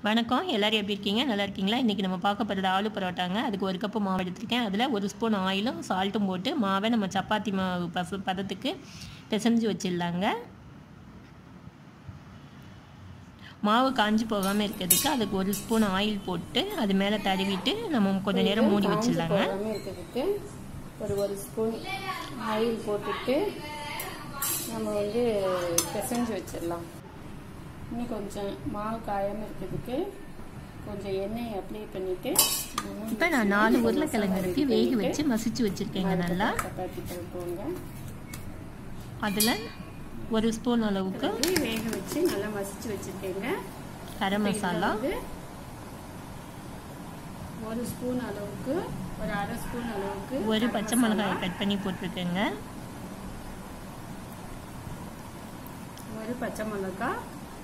வணக்கம் எல்லோரும் எப்படி இருக்கீங்க நல்லா இருக்கீங்களா இன்றைக்கி நம்ம பார்க்க போகிறது ஆலு பரோட்டாங்க அதுக்கு ஒரு கப்பு மாவு எடுத்திருக்கேன் அதில் ஒரு ஸ்பூன் ஆயிலும் சால்ட்டும் போட்டு மாவை நம்ம சப்பாத்தி மாவு பச பதத்துக்கு பிசைஞ்சு வச்சிடலாங்க மாவு காஞ்சி போகாமல் இருக்கிறதுக்கு அதுக்கு ஒரு ஸ்பூன் ஆயில் போட்டு அது மேலே தடவிட்டு நம்ம கொஞ்சம் நேரம் மூடி வச்சிடலாங்க போகாம இருக்கிறதுக்கு ஒரு ஒரு ஸ்பூன் ஆயில் போட்டுட்டு நம்ம வந்து பிசைஞ்சு வச்சிடலாம் இன்னும் கொஞ்சம் மாவு காயாமல் இருக்கிறதுக்கு கொஞ்சம் எண்ணெய் அப்ளை பண்ணிட்டு இப்போ நான் நாலு உருளைக்கிழங்கு இருக்கு வேக வச்சு மசிச்சு வச்சுருக்கேங்க நல்லா சப்பாத்தி போட்டுக்கோங்க அதில் ஒரு ஸ்பூன் அளவுக்கு வந்து வேக வச்சு நல்லா மசிச்சு வச்சிருக்கேங்க கரம் மசாலா வந்து ஒரு ஸ்பூன் அளவுக்கு ஒரு அரை ஸ்பூன் அளவுக்கு ஒரு பச்சை மிளகாயை கட் பண்ணி போட்டிருக்கேங்க ஒரு பச்சை மிளகாய்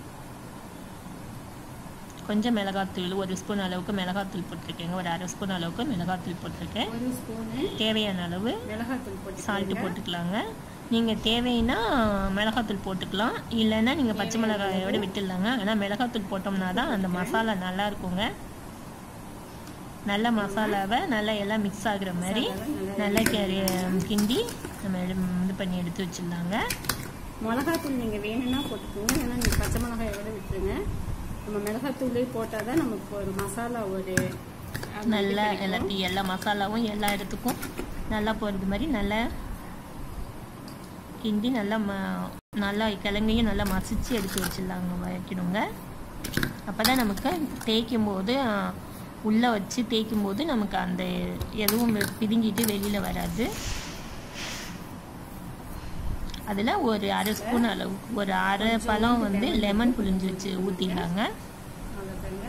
கொஞ்சம் மிளகாத்தூள் ஒரு ஸ்பூன் அளவுக்கு மிளகாத்தூள் போட்டிருக்கேங்க ஒரு அரை ஸ்பூன் அளவுக்கு மிளகாத்தூள் போட்டிருக்கேன் ஒரு ஸ்பூனு தேவையான அளவு மிளகாத்தூள் போட்டு சால்ட்டு போட்டுக்கலாங்க நீங்கள் தேவைன்னா மிளகாத்தூள் போட்டுக்கலாம் இல்லைன்னா நீங்கள் பச்சை மிளகாயோட விட்டுடலாங்க ஆனால் மிளகாத்தூள் போட்டோம்னா தான் அந்த மசாலா நல்லா இருக்குங்க நல்ல மசாலாவை நல்லா எல்லாம் மிக்ஸ் ஆகுற மாதிரி நல்லா கி- கிண்டி நம்ம எடு- இது பண்ணி எடுத்து வச்சிடலாங்க மிளகாத்தூள் நீங்கள் வேணும்னா போட்டுக்கோங்க ஏன்னா நீங்கள் பச்சை மிளகாயோட விட்டுருங்க நம்ம மிளகாத்தூளே போட்டால் தான் நமக்கு ஒரு மசாலா ஒரு அது நல்லா எல்லாத்தையும் எல்லா மசாலாவும் எல்லா இடத்துக்கும் நல்லா போகிறது மாதிரி நல்லா கிண்டி நல்லா ம நல்லா கிழங்கையும் நல்லா மசிச்சு எடுத்து வச்சிடலாங்க வைக்கணுங்க அப்போ தான் நமக்கு தேய்க்கும் போது உள்ளே வச்சு தேய்க்கும் போது நமக்கு அந்த எதுவும் வெ- பிதுங்கிட்டு வெளியில் வராது அதில் ஒரு அரை ஸ்பூன் அளவு ஒரு அரை பழம் வந்து லெமன் புழிஞ்சு வச்சு ஊற்றிடலாங்க அவ்வளோதாங்க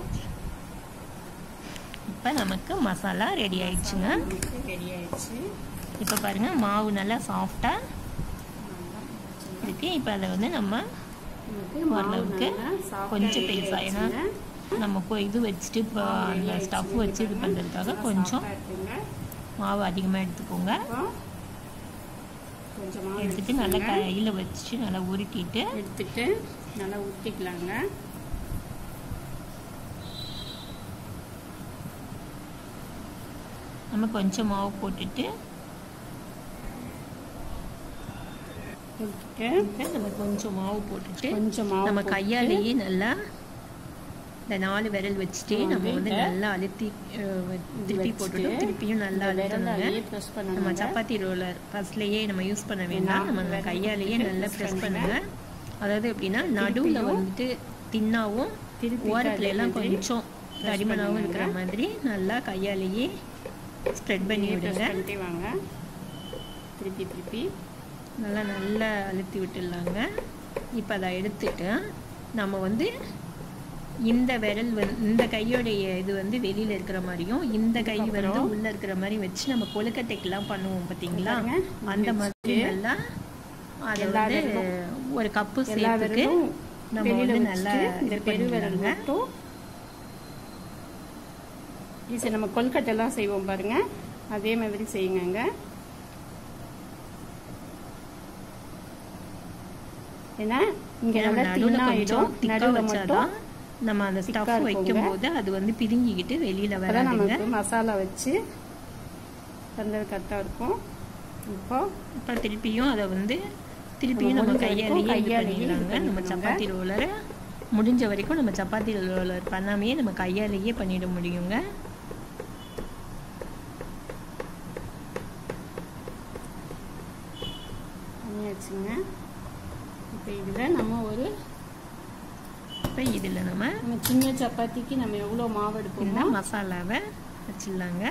இப்போ நமக்கு மசாலா ரெடி ஆயிடுச்சுங்க நமக்கு ரெடி ஆயிடுச்சு இப்போ பாருங்கள் மாவு நல்லா சாஃப்டாக இருக்கு இப்போ அதை வந்து நம்ம நமக்கு மாவு ஓரளவுக்கு நல்லா soft ஆ கொஞ்சம் ready பெருசாக ஏன்னா ஆயிடுச்சுங்க. நம்ம கொ- இது வச்சுட்டு இப்போ அந்த ஸ்டஃப் வச்சு இது பண்ணுறதுக்காக கொஞ்சம் soft ஆ இருக்குங்க. மாவு அதிகமாக எடுத்துக்கோங்க இப்போ கொஞ்சம் மாவு எடுத்துட்டு நல்லா கையில் வச்சு நல்லா உருட்டிட்டு எடுத்துட்டு நல்லா ஊற்றிக்கலாங்க நம்ம கொஞ்சம் மாவு போட்டுட்டு ஊற்றிட்டு இப்போ நம்ம கொஞ்சம் மாவு போட்டுட்டு கொஞ்சம் மாவு நம்ம போட்டு கையாலேயே நல்லா இந்த நாலு விரல் வச்சுட்டே நம்ம வந்து நல்லா அழுத்தி அஹ், வ- திருப்பி போட்டுட்டு திருப்பியும் நல்லா அழுத்தணுங்க விரலாலேயே press நம்ம பண்ணணுங்க. சப்பாத்தி ரோலர் ஃபர்ஸ்ட்லேயே நம்ம யூஸ் பண்ண வேண்டாம் நம்ம அந்த கையாலேயே நல்லா ப்ரெஸ் பண்ணுங்க அதாவது எப்படின்னா நடுவில் வந்துட்டு தின்னாவும் திருப்பி ஓரத்துல எல்லாம் அதே மாதிரி கொஞ்சம் தடிமனாகவும் இருக்கிற மாதிரி நல்லா கையாலேயே ஸ்ப்ரெட் பண்ணி press விடுங்க பண்ணிட்டே வாங்க திருப்பி திருப்பி நல்லா நல்லா அழுத்தி விட்டுடலாங்க இப்போ அதை எடுத்துட்டு நம்ம வந்து இந்த விரல் வந்து இந்த கையோடைய இது வந்து வெளியில இருக்கிற மாதிரியும் இந்த கை வந்து உள்ள இருக்கிற மாதிரி வச்சு நம்ம கொழுக்கட்டைக்கெல்லாம் பண்ணுவோம் பார்த்தீங்களா பாருங்க, அந்த மாதிரி நல்லா அதை எல்லா வந்து ஒரு கப்பு எல்லா சேர்த்துக்கு விரலும் நம்ம வெளியில வந்து நல்லா வச்சுட்டு இந்த இது பெருவிரல் பண்ணிடலாங்க மட்டும் ஈஸி நம்ம கொல்கட்டை எல்லாம் செய்வோம் பாருங்க அதே மாதிரி செய்யுங்க ஏன்னா இங்க நம்ம நல்லா நடுவுல தின்னாயிடும் கொஞ்சம் திக்கா நடுவுல மட்டும் வச்சாதான் நம்ம அந்த ஸ்டஃப் திக்கா வைக்கும் போது அது வந்து பிதுங்கிக்கிட்டு வெளியில அப்பதான் வராதுங்க நமக்கு மசாலா வச்சு தந்தது கரெக்டாக இருக்கும் இப்போ இப்போ திருப்பியும் அதை வந்து திருப்பியும் நம்ம முடிஞ்ச கையாலேயே வரைக்கும் இது கையாலேயே இது பண்ணிடலாங்க நம்ம பண்ணிக்கோங்க. சப்பாத்தி ரோலரை முடிஞ்ச வரைக்கும் நம்ம சப்பாத்தி ரோலர் பண்ணாமையே நம்ம கையாலேயே பண்ணிட முடியுங்க பண்ணியாச்சுங்க இப்போ இதில் நம்ம ஒரு இப்போ இதில் நம்ம நம்ம சின்ன சப்பாத்திக்கு நம்ம எவ்வளோ மாவு இந்த எடுப்போமோ மசாலாவை வச்சிடலாங்க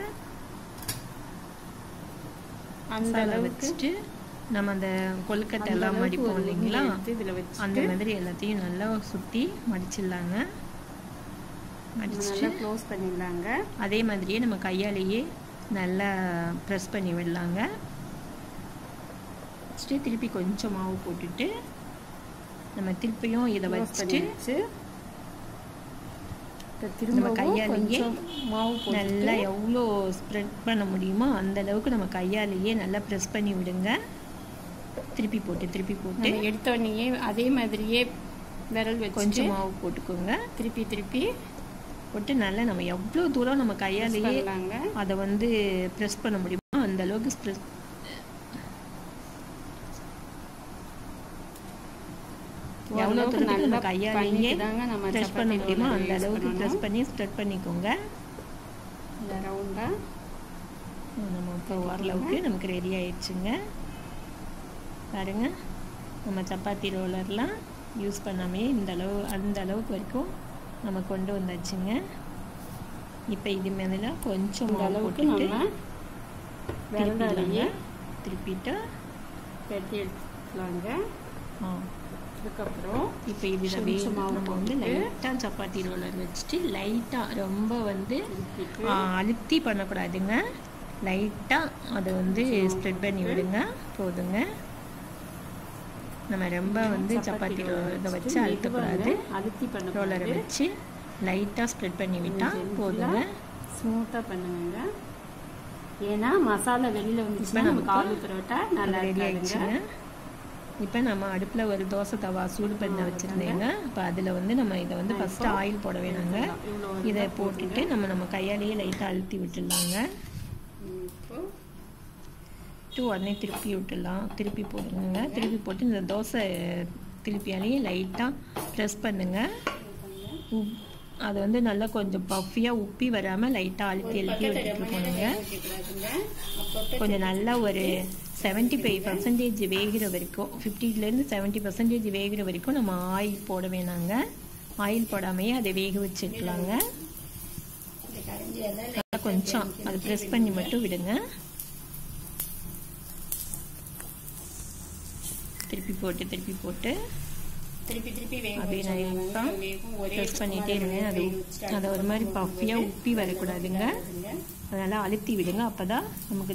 அந்த மசாலா அளவுக்கு வச்சுட்டு நம்ம அந்த கொழுக்கட்டை அந்த எல்லாம் அளவுக்கு மடிப்போம் ஒரு இல்லைங்களா உருண்டை எடுத்து இதுல வச்சுட்டு அந்த மாதிரி எல்லாத்தையும் நல்லா சுற்றி மடிச்சிடலாங்க நம்ம மடிச்சிட்டு நல்லா க்ளோஸ் பண்ணிடலாங்க அதே மாதிரியே நம்ம கையாலேயே நல்லா ப்ரெஸ் பண்ணி விடலாங்க வச்சுட்டு திருப்பி கொஞ்சம் மாவு போட்டுட்டு நம்ம திருப்பியும் இதை க்ளோஸ் வச்சுட்டு பண்ணிடுச்சு இப்போ நம்ம திரும்ப கையாலேயே கொஞ்சம் மாவு நல்லா போட்டு எவ்வளோ ஸ்ப்ரெட் பண்ண முடியுமோ அந்த அளவுக்கு நம்ம கையாலேயே நல்லா ப்ரெஸ் பண்ணி விடுங்க திருப்பி போட்டு திருப்பி போட்டு நம்ம எடுத்த உடனேயே அதே மாதிரியே விரல் வச்சு கொஞ்சம் மாவு போட்டுக்கோங்க திருப்பி திருப்பி போட்டு நல்லா நம்ம எவ்வளோ தூரம் நம்ம கையாலேயே பண்ணலாங்க அதை வந்து ப்ரெஸ் பண்ண முடியுமோ அந்த அளவுக்கு ப்ரெஸ் எவ்வளோ ஓரளவுக்கு தூரத்துக்கு நம்ம நல்லா கையாலேயே பண்ணிட்டு தாங்க நம்ம ப்ரெஸ் பண்ண சப்பாத்தி முடியுமோ roller அந்த use அளவுக்கு பண்ணணும். ப்ரெஸ் பண்ணி ஸ்ப்ரெட் பண்ணிக்கோங்க இந்த ரவுண்டா நம்ம இப்போ ஓரளவுக்கு நமக்கு ரெடி ஆயிடுச்சுங்க பாருங்க நம்ம சப்பாத்தி ரோலர்லாம் யூஸ் பண்ணாமே இந்த அளவு அந்த அளவுக்கு வரைக்கும் நம்ம கொண்டு வந்தாச்சுங்க இப்போ இது மேலே கொஞ்சம் இந்த மாவு அளவுக்கு போட்டுட்டு நம்ம திருப்பிடலாங்க விரலாலேயே திருப்பிட்டு கட்டி எடுத்துக்கலாங்க ஆ அதுக்கப்புறம் இப்போ இதில் வே கொஞ்சம் மாவு நம்ம வந்து போட்டுட்டு லைட்டாக சப்பாத்தி ரோலர் வச்சுட்டு லைட்டாக ரொம்ப வந்து திருப்பிட்டு ஆ, அழுத்தி பண்ணக்கூடாதுங்க லைட்டாக அதை வந்து ஸ்ப்ரெட் பண்ணி விடுங்க போதுங்க நம்ம ரொம்ப வந்து சப்பாத்தி roll இதை வச்சு அழுத்தக்கூடாது அழுத்தி பண்ண ரோலரை வச்சு லைட்டாக ஸ்ப்ரெட் பண்ணி விட்டால் போதுங்க ஸ்மூத்தாக பண்ணுங்க ஏன்னா மசாலா வெளியில வந்துச்சுன்னா இப்ப நமக்கு நமக்கு ஆலு பரோட்டா நல்லா ரெடி இருக்காதுங்க ஆயிடுச்சுங்க இப்போ நம்ம அடுப்பில் ஒரு தோசை தவா சூடு பண்ண வச்சுருந்தேங்க இப்போ அதில் வந்து நம்ம இதை வந்து ஃபஸ்ட்டு ஆயில் போட வேணாங்க இவ்வளோ இதை போட்டுட்டு நம்ம நம்ம கையாலேயே லைட்டாக அழுத்தி விட்டுடலாங்க ம், இப்போ விட்டு உடனே திருப்பி விட்டுடலாம் திருப்பி போட்டுருங்க திருப்பி போட்டு இந்த தோசை திருப்பியாலேயே லைட்டாக ப்ரெஸ் பண்ணுங்க உப்- அது வந்து நல்லா கொஞ்சம் பஃபியாக உப்பி வராமல் லைட்டாக அழுத்தி அழுத்தி விட்டுட்டு போனுங்க ஊற்றிக்கூடாதுங்க அப்பப்போ கொஞ்சம் நல்லா ஒரு செவன்ட்டி ஃபைவ் பர்சன்டேஜ் வேகிற வரைக்கும் ஃபிஃப்டிலேருந்து செவன்ட்டி பர்சன்டேஜ் வேகிற வரைக்கும் நம்ம ஆயில் போட வேணாங்க ஆயில் போடாமையே அதை வேக வச்சுக்கலாங்க இந்த கரைஞ்சி எல்லாம் நல்லா கொஞ்சம் அதை ப்ரெஸ் பண்ணி மட்டும் விடுங்க திருப்பி போட்டு திருப்பி போட்டு திருப்பி திருப்பி வேக அப்படியே வச்சோம்னா நைஸா வேகும் ஒரே ப்ரெஸ் பண்ணிட்டே இருங்க அது உப்- அதை ஒரு மாதிரி பஃபியாக உப்பி வரக்கூடாதுங்க அதனால் அழுத்தி விடுங்க அப்போ தான் நமக்கு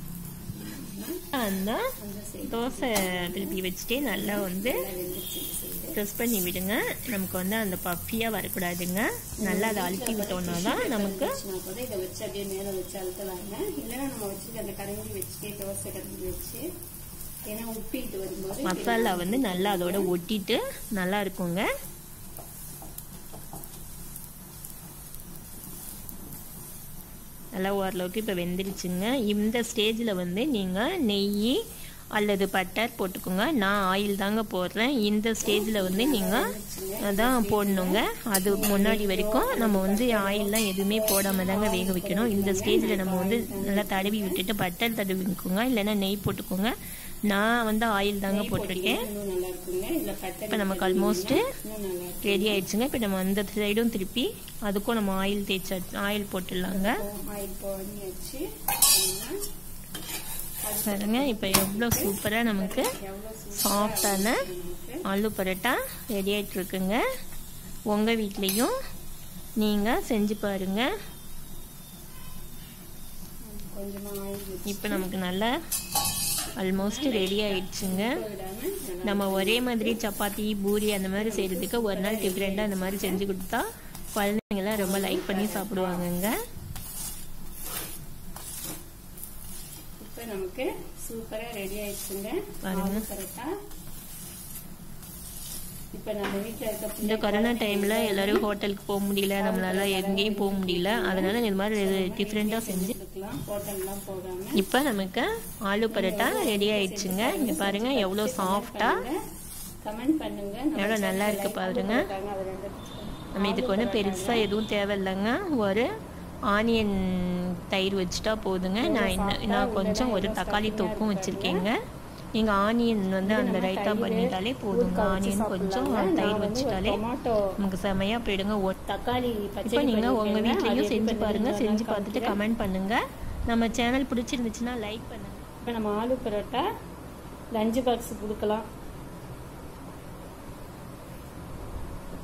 அந்த அந்த சைடு தோசை திருப்பி வச்சுட்டே நல்லா வந்து வெந்துச்சு சைடு ப்ரெஸ் பண்ணி விடுங்க நமக்கு வந்து அந்த பஃபியாக வரக்கூடாதுங்க நல்லா அதை அழுத்தி விட்டோம்னா தான் நமக்கு வச்சுனா கூட இதை வச்சு அப்படியே மேலே வச்சு அழுத்தலாங்க இல்லைன்னா நம்ம வச்சுட்டு அந்த கரண்டி வச்சுட்டே தோசை கரண்டி வச்சு ஏன்னா உப்பிட்டு வரும்போது மசாலா வந்து நல்லா அதோட ஒட்டிட்டு நல்லா இருக்குங்க நல்லா ஓரளவுக்கு இப்போ வெந்துருச்சுங்க இந்த ஸ்டேஜில் வந்து நீங்கள் நெய் அல்லது பட்டர் போட்டுக்கோங்க நான் ஆயில் தாங்க போடுறேன் இந்த ஸ்டேஜில் வந்து நீங்கள் அதான் போடணுங்க அது முன்னாடி வரைக்கும் நம்ம வந்து ஆயில்லாம் எதுவுமே போடாமல் தாங்க வேக வைக்கணும் இந்த ஸ்டேஜில் நம்ம வந்து நல்லா தடவி விட்டுட்டு பட்டர் தடவிக்கோங்க இல்லைன்னா நெய் போட்டுக்கோங்க நான் வந்து ஆயில் தாங்க போட்டிருக்கேன் இன்னும் நல்லா இருக்குங்க இல்லை பட்டை இப்போ நமக்கு ஆல்மோஸ்ட்டு இன்னும் நல்லா இருக்கும் ரெடி ஆயிடுச்சுங்க இப்போ நம்ம அந்த சைடும் திருப்பி அதுக்கும் நம்ம ஆயில் தேய்ச்சா ஆயில் போட்டுடலாங்க ஆயில் பண்ணி வச்சு பாருங்க இப்போ எவ்வளோ சூப்பராக நமக்கு எவ்வளோ சாஃப்டான நமக்கு ஆலு பரோட்டா ரெடி ஆயிட்டு இருக்குங்க உங்கள் வீட்லேயும் நீங்கள் செஞ்சு பாருங்க கொஞ்சமாக ஆயில் வச்சு இப்போ நமக்கு நல்லா ஆல்மோஸ்ட் ரெடி ஆயிடுச்சுங்க விடாம நல்லா நம்ம ஒரே மாதிரி சப்பாத்தி பூரி அந்த மாதிரி செய்கிறதுக்கு ஒரு நாள் டிஃப்ரெண்ட்டாக அந்த மாதிரி செஞ்சு கொடுத்தா குழந்தைங்களாம் ரொம்ப லைக் பண்ணி சாப்பிடுவாங்கங்க இப்போ நமக்கு சூப்பராக ரெடி ஆயிடுச்சுங்க பாருங்க. ஆலு பரோட்டா இப்போ நம்ம வீட்டில் இருக்க இந்த கொரோனா டைமில் எல்லாரும் ஹோட்டலுக்கு போக முடியல நம்மளால எங்கேயும் போக முடியல அதனால இந்த மாதிரி டிஃப்ரெண்ட்டாக செஞ்சு இருக்கலாம் ஹோட்டல்லாம் போகாம இப்போ நமக்கு ஆலு பரோட்டா ரெடி ஆயிடுச்சுங்க இங்கே பாருங்க எவ்வளோ சாஃப்டாக கமெண்ட் பண்ணுங்க நம்ம எவ்வளோ நல்லா இருக்கு பாருங்க இருக்காங்க அதை ரெண்டு நம்ம இதுக்கு ஒன்றும் பெருசாக எதுவும் தேவையில்லைங்க ஒரு ஆனியன் தயிர் வச்சுட்டா போதுங்க நான் இன்னும் நான் கொஞ்சம் ஒரு தக்காளி தொக்கும் வச்சுருக்கேங்க நீங்கள் ஆனியன் வந்து அந்த ரைத்தா பண்ணிட்டாலே போதுங்க ஆனியன் கொஞ்சம் தயிர் வச்சுட்டாலே டொமாட்டோ நமக்கு செமையாக போயிடுங்க ஒ தக்காளி இப்போ பச்சடி நீங்கள் உங்கள் பண்ணிருக்கேங்க. அது வீட்லேயும் எப்படி செஞ்சு பாருங்கள் பண்ணுறதுன்னு செஞ்சு நான் பார்த்துட்டு காமிக்கிறேன். கமெண்ட் பண்ணுங்கள் நம்ம சேனல் பிடிச்சிருந்துச்சுன்னா லைக் பண்ணுங்கள் இப்போ நம்ம ஆலு பரோட்டா லஞ்சு பாக்ஸ் கொடுக்கலாம்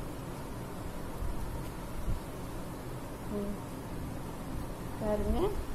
ம். பாருங்க